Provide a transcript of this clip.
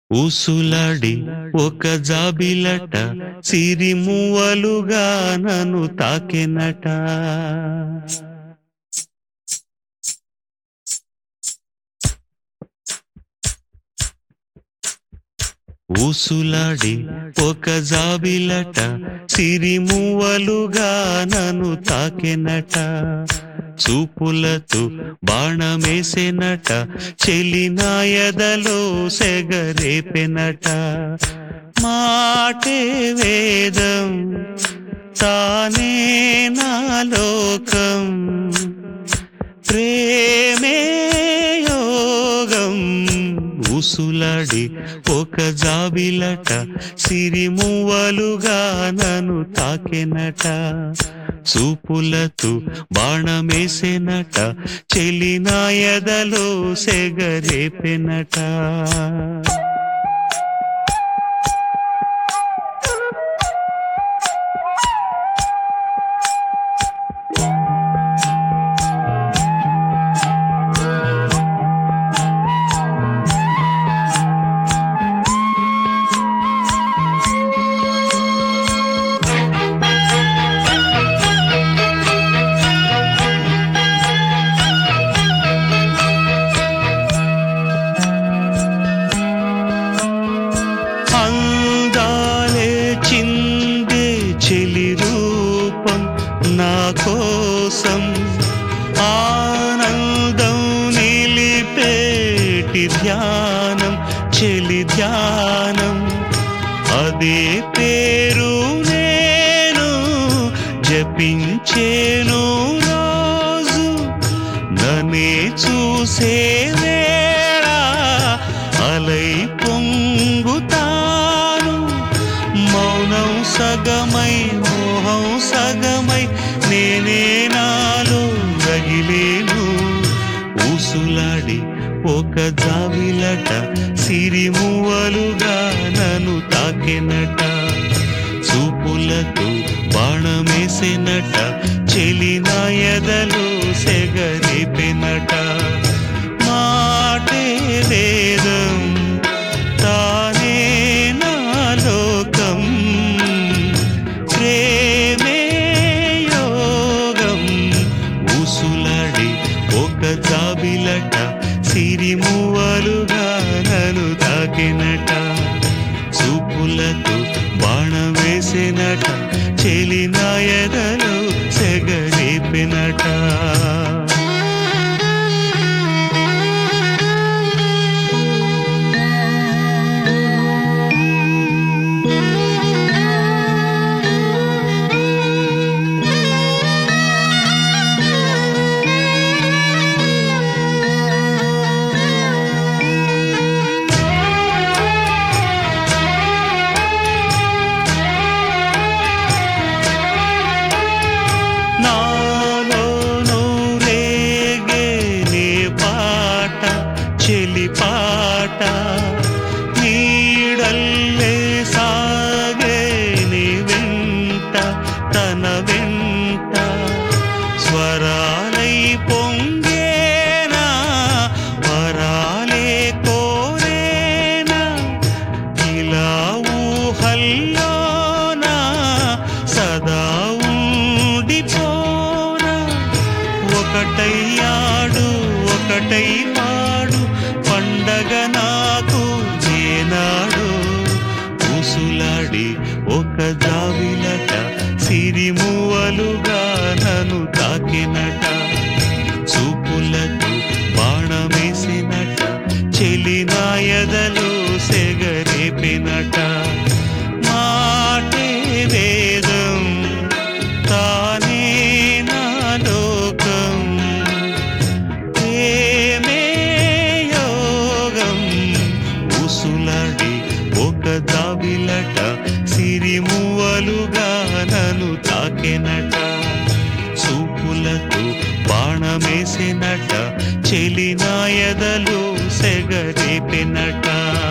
ఊసులాడి ఒక జాబిలట సిరిమువ్వలుగా నన్ను తాకెనట ఊసులాడి ఒక జాబిలట సిరిమువ్వలుగా నన్ను తాకెనట చూపులతో బాణమేసెనట చెలినాయదలో సెగరేపెనట మాటే వేదం తానే నా లోకం ప్రేమే యోగం ఊసులాడి ఒక జాబిలట సిరిమువ్వలుగా నన్ను తాకెనట చూపులతో బాణమేసెనట చెలినాయదలో సెగరేపెనట అందాలే చిందే చెలి రూపం నా కోసం ఆనందం నిలిపేటి ధ్యానం చెలి ధ్యానం అదే పేరు నేను జపించేను రోజు నన్నే చూసే వేళ అలై పొంగుతాను మౌనం సగమై మోహం సగమై నేనే నాలో రగిలేను ఊసులాడి ఒక జావిలట సిరిమువ్వలుగా నన్ను తాకెనట చూపులతో బాణమేసెనట చెలినాయదలో సెగరేపెనట మాటే వేదం తానే నా లోకం ప్రేమే యోగం ఊసులాడి ఒక జాబిలట సిరిమువ్వలుగా నన్ను తాకినట చూపులతో బాణం వేసినట చెలినాయదలో సెగరేపినట నాలోనూ రేగే నీ పాట చెలి పాట నీడల్లే సాగే నీ వెంట తన వెంట స్వరాలై పొంగేనా వరాలే కోరేనా ఇలా ఊహల్లోనా సదా ఉండిపోనా ఒకటయ్యాడు ఒకటై పాడు పండగ నాకు ఏనాడు ఊసులాడి ఒక జావిలట సిరిమువలుగా నన్ను తాకినట చూపులతో బాణమేసినట చెలినాయదలో సెగరేపినట మాటే వేదం తానే నా లోకం ప్రేమే యోగం ఊసులాడి ఒక దావిలట సిరిమువ్వలుగా నన్ను తాకెనట చూపులతో బాణమేసినట చెలినాయదలు సెగరేపినట